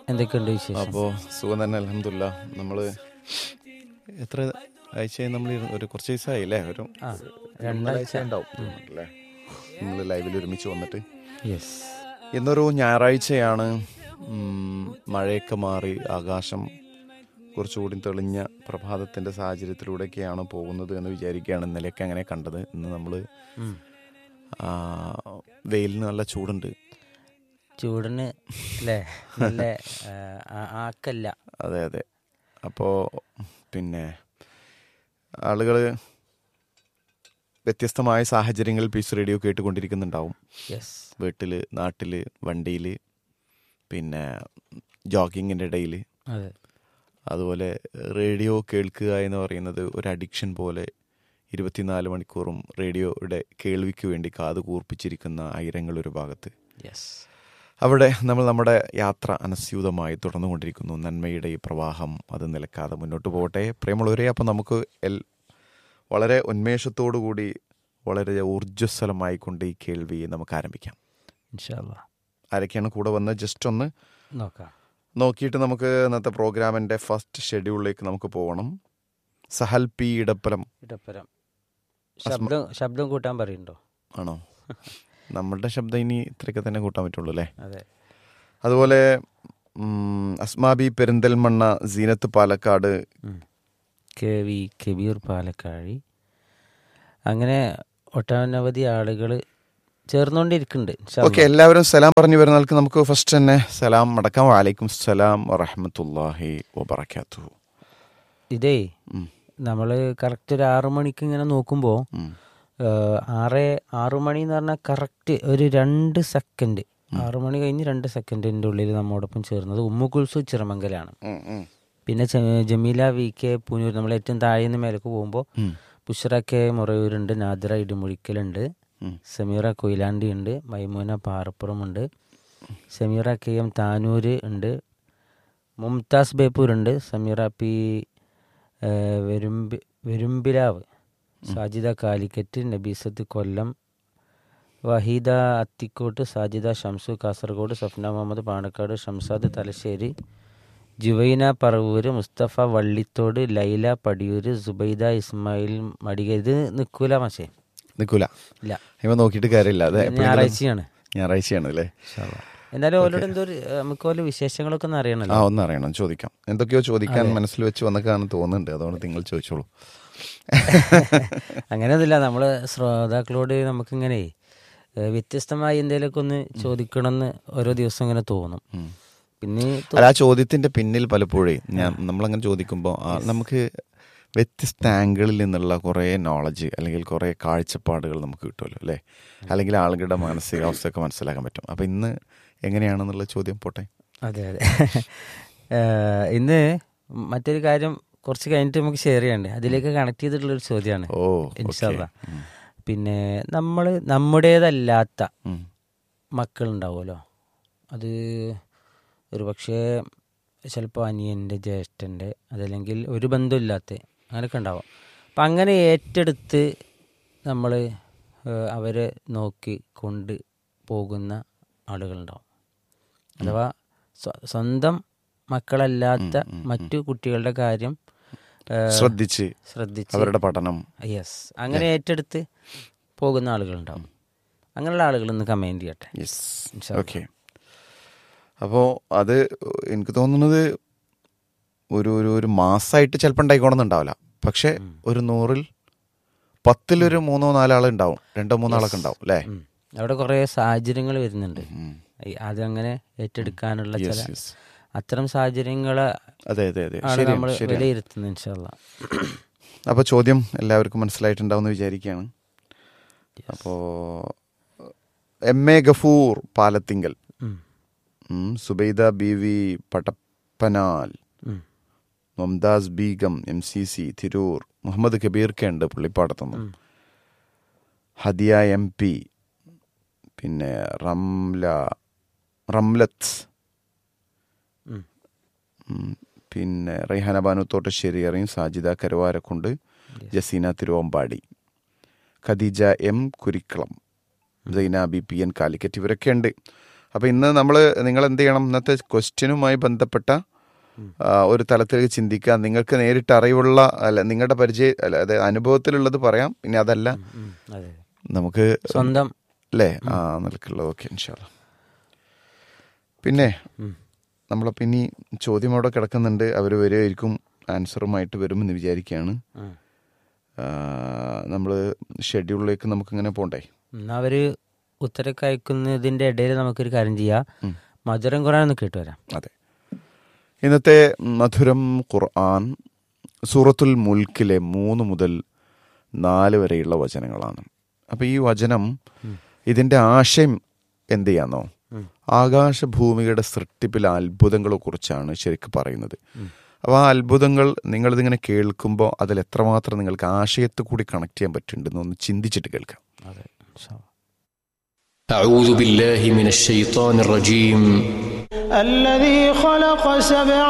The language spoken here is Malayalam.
എന്തൊക്കെയുണ്ട് വിശേഷം അപ്പോൾ സുഖം തന്നെ അലഹമില്ല നമ്മൾ എത്ര ആഴ്ചയായി നമ്മൾ ഒരു കുറച്ച് ദിവസമായി അല്ലേ ഒരു ആ രണ്ടാഴ്ച ഉണ്ടാവും അല്ലേ നമ്മൾ ലൈവിൽ ഒരുമിച്ച് വന്നിട്ട് യെസ് ഇന്നൊരു ഞായറാഴ്ചയാണ് ഉം, മഴയൊക്കെ മാറി ആകാശം കുറച്ചുകൂടി തെളിഞ്ഞ പ്രഭാതത്തിൻ്റെ സാഹചര്യത്തിലൂടെയൊക്കെയാണ് പോകുന്നത് എന്ന് വിചാരിക്കുകയാണ് ഇന്നലെയൊക്കെ അങ്ങനെ കണ്ടത് ഇന്ന് നമ്മൾ വെയിലിന് നല്ല ചൂടുണ്ട് ചൂടിന് അല്ലേ നല്ല ആ, ആ- ആക്കല്ല അതെ അതെ അപ്പോൾ പിന്നെ ആളുകൾ വ്യത്യസ്തമായ സാഹചര്യങ്ങളിൽ പീസ് റേഡിയോ കേട്ടുകൊണ്ടിരിക്കുന്നുണ്ടാവും യെസ് വീട്ടിൽ നാട്ടിൽ വണ്ടിയിൽ പിന്നെ ജോഗിങ്ങിൻ്റെ ഇടയിൽ അതെ അതുപോലെ റേഡിയോ കേൾക്കുക എന്ന് പറയുന്നത് ഒരു അഡിക്ഷൻ പോലെ ഇരുപത്തിനാല് മണിക്കൂറും റേഡിയോയുടെ കേൾവിക്ക് വേണ്ടി കാത് കൂർപ്പിച്ചിരിക്കുന്ന ആയിരങ്ങൾ ഒരു ഭാഗത്ത് യെസ് അവിടെ നമ്മൾ നമ്മുടെ യാത്ര അനസ്യൂതമായി തുടർന്നുകൊണ്ടിരിക്കുന്നു നന്മയുടെ ഈ പ്രവാഹം അത് നിലക്കാതെ മുന്നോട്ട് പോകട്ടെ പ്രിയമുള്ളവരെ അപ്പോൾ നമുക്ക് എൽ വളരെ ഉന്മേഷത്തോടു കൂടി വളരെ ഊർജ്ജസ്വലമായിക്കൊണ്ട് ഈ കേൾവി നമുക്ക് ആരംഭിക്കാം ഇൻഷാല്ല ആരൊക്കെയാണ് കൂടെ വന്ന് ജസ്റ്റ് ഒന്ന് നോക്കാം നോക്കിയിട്ട് നമുക്ക് ഇന്നത്തെ പ്രോഗ്രാമിൻ്റെ ഫസ്റ്റ് ഷെഡ്യൂളിലേക്ക് നമുക്ക് പോകണം സഹൽ പി ഇടപ്പലം ഇടപ്പരം ശബ്ദം ശബ്ദം കൂട്ടാൻ പറയുന്നുണ്ടോ ആണോ നമ്മളുടെ ശബ്ദം ഇനി ഇത്രയൊക്കെ തന്നെ കൂട്ടാൻ പറ്റുള്ളൂ അല്ലേ അതെ അതുപോലെ ഉം, അസ്മാബി പെരിന്തൽമണ്ണ സീനത്ത് പാലക്കാട് കെ വി കബീർ പാലക്കാഴി അങ്ങനെ ഒട്ടനവധി ആളുകൾ ചേർന്നുകൊണ്ടിരിക്കുന്നുണ്ട് ഇൻഷാ ഓക്കെ എല്ലാവരും സലാം പറഞ്ഞു വരുന്ന ആൾക്ക് നമുക്ക് ഫസ്റ്റ് തന്നെ സലാം മടക്കാം വാലൈക്കും സലാം വറഹമത്തല്ലാഹി വബർക്കാത്തു ഇതേ നമ്മൾ കറക്റ്റ് ഒരു ആറു മണിക്ക് ഇങ്ങനെ നോക്കുമ്പോൾ ആറ് ആറു മണി എന്ന് പറഞ്ഞാൽ കറക്റ്റ് ഒരു രണ്ട് സെക്കൻഡ് ആറു മണി കഴിഞ്ഞ് രണ്ട് സെക്കൻഡിൻ്റെ ഉള്ളിൽ നമ്മോടൊപ്പം ചേർന്നത് ഉമ്മു കുൽസു ചിറമംഗലാണ് പിന്നെ ജ- ജമീല വി കെ പൂനൂർ നമ്മൾ ഏറ്റവും താഴെ നിന്ന് മേലേക്ക് പോകുമ്പോൾ ബുഷറ കെ മുറയൂരുണ്ട് നാദിറ ഇടുമുഴിക്കലുണ്ട് സമീറ കൊയിലാണ്ടി ഉണ്ട് മൈമൂന പാറപ്പുറമുണ്ട് സമീറ കെ എം താനൂര് ഉണ്ട് മുംതാസ് ബേപ്പൂർ ഉണ്ട് സമീറ പി ഏ, വെരുമ്പി വെരുമ്പിലാവ് സാജിദ കാലിക്കറ്റ് നബീസത്ത് കൊല്ലം വഹീദ അത്തിക്കോട്ട് സാജിദ ഷംസു കാസർഗോഡ് സഫ്ന മുഹമ്മദ് പാണക്കാട് ഷംസാദ് തലശ്ശേരി ജുവൈന പറവൂര് മുസ്തഫ വള്ളിത്തോട് ലൈല പടിയൂര് സുബൈദ ഇസ്മായിൽ മടിക ഇത് നിൽക്കൂല മാഷേ നിൽക്കൂല ഇല്ല ഇവ നോക്കിയിട്ട് കാര്യമില്ല അതെ എപ്പോഴെങ്കിലും- ഞായറാഴ്ചയാണ് ഞായറാഴ്ചയാണ് അല്ലേ എന്തായാലും ഓരോട് എന്തോ ഒരു, ഏ, നമുക്ക് ഓരോ വിശേഷങ്ങളൊക്കെ ഒന്ന് ആ അറിയണല്ലോ ഒന്ന് അറിയണം ചോദിക്കാം എന്തൊക്കെയോ ചോദിക്കാൻ മനസ്സിൽ വെച്ച് വന്നൊക്കെയാണെന്ന് തോന്നുന്നുണ്ട് അതുകൊണ്ട് നിങ്ങൾ ചോദിച്ചോളൂ അങ്ങനെയൊന്നുമില്ല നമ്മള് ശ്രോതാക്കളോട് നമുക്കിങ്ങനെ ഏ, വ്യത്യസ്തമായി എന്തെങ്കിലുമൊക്കെ ഒന്ന് ചോദിക്കണമെന്ന് ഓരോ ദിവസം ഇങ്ങനെ തോന്നും പിന്നെ തോ- അല്ല ആ ചോദ്യത്തിന്റെ പിന്നിൽ പലപ്പോഴേ ഞാൻ നമ്മളങ്ങനെ ചോദിക്കുമ്പോൾ നമുക്ക് വ്യത്യസ്ത ആംഗിളിൽ നിന്നുള്ള കുറേ നോളജ് അല്ലെങ്കിൽ കുറേ കാഴ്ചപ്പാടുകൾ നമുക്ക് കിട്ടുമല്ലോ അല്ലേ അല്ലെങ്കിൽ ആളുകളുടെ മാനസികാവസ്ഥയൊക്കെ മനസ്സിലാക്കാൻ പറ്റും അപ്പം ഇന്ന് എങ്ങനെയാണെന്നുള്ള ചോദ്യം പോട്ടെ അതെ അതെ ഏ, ഇന്ന് മറ്റൊരു കാര്യം കുറച്ച് കഴിഞ്ഞിട്ട് നമുക്ക് ഷെയർ ചെയ്യണ്ടേ അതിലേക്ക് കണക്ട് ചെയ്തിട്ടുള്ളൊരു ചോദ്യമാണ് ഓ ഇൻഷാല്ല പിന്നെ നമ്മൾ നമ്മുടേതല്ലാത്ത ഉം. മക്കളുണ്ടാവുമല്ലോ അത് ഒരു പക്ഷേ ചിലപ്പോൾ അനിയൻ്റെ ജ്യേഷ്ഠൻ്റെ അതല്ലെങ്കിൽ ഒരു ബന്ധമില്ലാത്ത അങ്ങനെയൊക്കെ ഉണ്ടാവും അപ്പം അങ്ങനെ ഏറ്റെടുത്ത് നമ്മൾ അവരെ നോക്കി കൊണ്ട് പോകുന്ന ആളുകളുണ്ടാവും അഥവാ സ്വ- സ്വന്തം മക്കളല്ലാത്ത മറ്റു കുട്ടികളുടെ കാര്യം ഏ, ശ്രദ്ധിച്ച് ശ്രദ്ധിച്ച് അവരുടെ പഠനം യെസ് അങ്ങനെ ഏറ്റെടുത്ത് പോകുന്ന ആളുകളുണ്ടാവും അങ്ങനെയുള്ള ആളുകൾ ഇന്ന് കമൻറ്റ് ചെയ്യട്ടെ യെസ് ഓക്കെ അപ്പോൾ അത് എനിക്ക് തോന്നുന്നത് ഒരു ഒരു ഒരു മാസമായിട്ട് ചിലപ്പോൾ ഉണ്ടായിക്കോണമെന്നുണ്ടാവില്ല പക്ഷെ ഒരു നൂറിൽ പത്തിലൊരു മൂന്നോ നാലോ ആളുണ്ടാവും രണ്ടോ മൂന്നോ ആളൊക്കെ ഉണ്ടാവും അല്ലേ ഉം. അവിടെ കുറേ സാഹചര്യങ്ങൾ വരുന്നുണ്ട് ഉം. ഈ- അതങ്ങനെ ഏറ്റെടുക്കാനുള്ള ചില Yes, yes. അത്തരം സാഹചര്യങ്ങളെ അതെ അതെ അതെ ആണ് ശരിയാണ് നമ്മൾ ശരിയാണ് വിലയിരുത്തുന്നത് ഇൻഷാല്ല അപ്പോൾ ചോദ്യം എല്ലാവർക്കും മനസ്സിലായിട്ടുണ്ടാവുമെന്ന് വിചാരിക്കുകയാണ് അപ്പോൾ എം എ ഗഫൂർ പാലത്തിങ്കൽ ഉം. ഉം, സുബൈദ ബി വി പട്ടപ്പനാൽ ഉം. Mumtaz Begum M C C Tirur Muhammad Kabeer K ഉണ്ട് പുള്ളിപ്പാടത്തുനിന്ന് ഹദിയ എം പി പിന്നെ റംല റംലത്ത് ഉം. ഉം, പിന്നെ റൈഹാന ബാനു തോട്ടശ്ശേരി അറിയും Sajida Karuvarakundu Jaseena Thiruvambady Khadeeja M Kurikkalam Saina B P N Calicut ഇവരൊക്കെ ഉണ്ട് അപ്പോൾ ഇന്ന് നമ്മൾ നിങ്ങൾ എന്ത് ചെയ്യണം ഇന്നത്തെ ക്വസ്റ്റ്യനുമായി ബന്ധപ്പെട്ട ആ, ഒരു തലത്തിലേക്ക് ചിന്തിക്കുക നിങ്ങൾക്ക് നേരിട്ട് അറിവുള്ള അല്ല നിങ്ങളുടെ പരിചയ അല്ല അതായത് അനുഭവത്തിലുള്ളത് പറയാം ഇനി അതല്ല ഉം, അതെ നമുക്ക് സ്വന്തം അല്ലേ ആ നിലക്കുള്ളത് ഓക്കെ ഇൻഷാല്ല പിന്നെ ഉം. നമ്മളപ്പോൾ ഇനി ചോദ്യം അവിടെ കിടക്കുന്നുണ്ട് അവർ വരുമായിരിക്കും ആൻസറുമായിട്ട് വരുമെന്ന് വിചാരിക്കുകയാണ് ഉം. നമ്മൾ ഷെഡ്യൂളിലേക്ക് നമുക്കിങ്ങനെ പോണ്ടേ എന്നാ അവര് ഉത്തരക്ക് അയക്കുന്നതിന്റെ ഇടയിൽ നമുക്കൊരു കാര്യം ചെയ്യാം ഉം. മധുരം ഖുറാൻ ഒന്ന് കേട്ടു വരാം അതെ ഇന്നത്തെ മധുരം ഖുർആൻ സൂറത്തുൽ മുൽക്കിലെ മൂന്ന് മുതൽ നാല് വരെയുള്ള വചനങ്ങളാണ് അപ്പോൾ ഈ വചനം ഇതിൻ്റെ ആശയം എന്ത് ചെയ്യാന്നോ ആകാശഭൂമിയുടെ സൃഷ്ടിപ്പിലെ അത്ഭുതങ്ങളെ കുറിച്ചാണ് ശരിക്കും പറയുന്നത് അപ്പോൾ ആ അത്ഭുതങ്ങൾ നിങ്ങളിതിങ്ങനെ കേൾക്കുമ്പോൾ അതിൽ എത്രമാത്രം നിങ്ങൾക്ക് ആശയത്തെ കൂടി കണക്ട് ചെയ്യാൻ പറ്റുന്നുണ്ടെന്ന് ഒന്ന് ചിന്തിച്ചിട്ട് കേൾക്കാം അതെ ഇൻഷാ അല്ലാ. أعوذ بالله من الشيطان الرجيم الذي خلق سبع